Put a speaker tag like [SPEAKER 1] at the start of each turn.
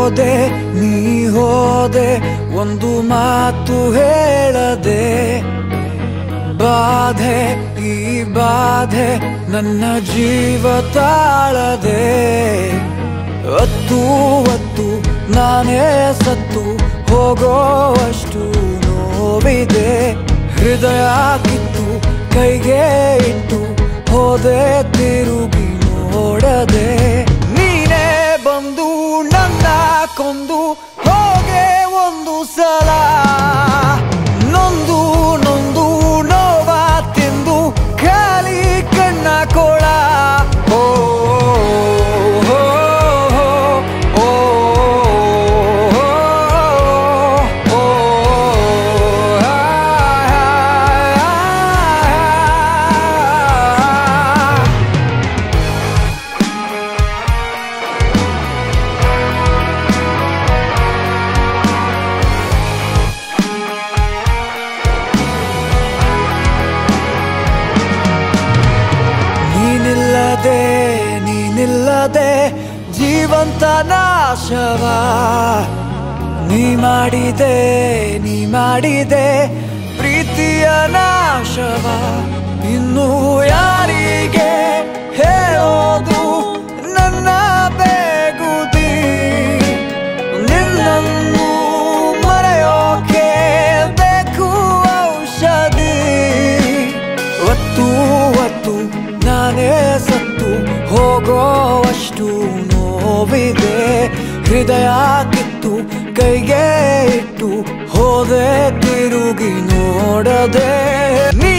[SPEAKER 1] ಹೋದೆ ನೀ ಹೋದೆ ಒಂದು ಮಾತು ಹೇಳದೆ ಬಾಧೆ ಈ ಬಾಧೆ ನನ್ನ ಜೀವ ತಾಳದೆ ಅತ್ತು ಅತ್ತು ನಾನೇ ಸತ್ತು ಹೋಗೋವಷ್ಟು ನೋವಿದೆ ಹೃದಯ ಕಿತ್ತು ಕೈಗೆ ಇಟ್ಟು ಹೋದೆ ತಿರುಗಿ ನೋಡದೆ ನೀನೇ ಬಂದು ನನ್ನ ಕೊಂದು ಹೋಗೆ ಒಂದು ಸಲ ನೊಂದು ನೊಂದು ನೋವ ತಿಂದು ಖಾಲಿ ಕಣ್ಣ ಕೋಳ ಓ ಓ, ಓ, ಓ, ಆ ನೀನಿಲ್ಲದೆ ನೀನಿಲ್ಲದೆ ಜೀವಂತ ನಾಶವ ನೀ ಮಾಡಿದೆ ನೀ ಮಾಡಿದೆ ಪ್ರೀತಿಯ ನಾಶವ ಇನ್ನು ಯಾರಿಗೆ ಹೇಳೋದು ನನ್ನ ಬೇಗುದಿ ನಿನ್ನನ್ನು ಮರೆಯೋಕೆ ಬೇಕು ಔಷಧಿ ಒತ್ತು ಒತ್ತು ನಾನೇ ಸತ್ತು ಹೋಗೋವಷ್ಟು ನೋವಿದೆ ಹೃದಯ ಕಿತ್ತು ಕೈಗೆ ಇಟ್ಟು ಹೋದೆ ತಿರುಗಿ ನೋಡದೆ ನೀ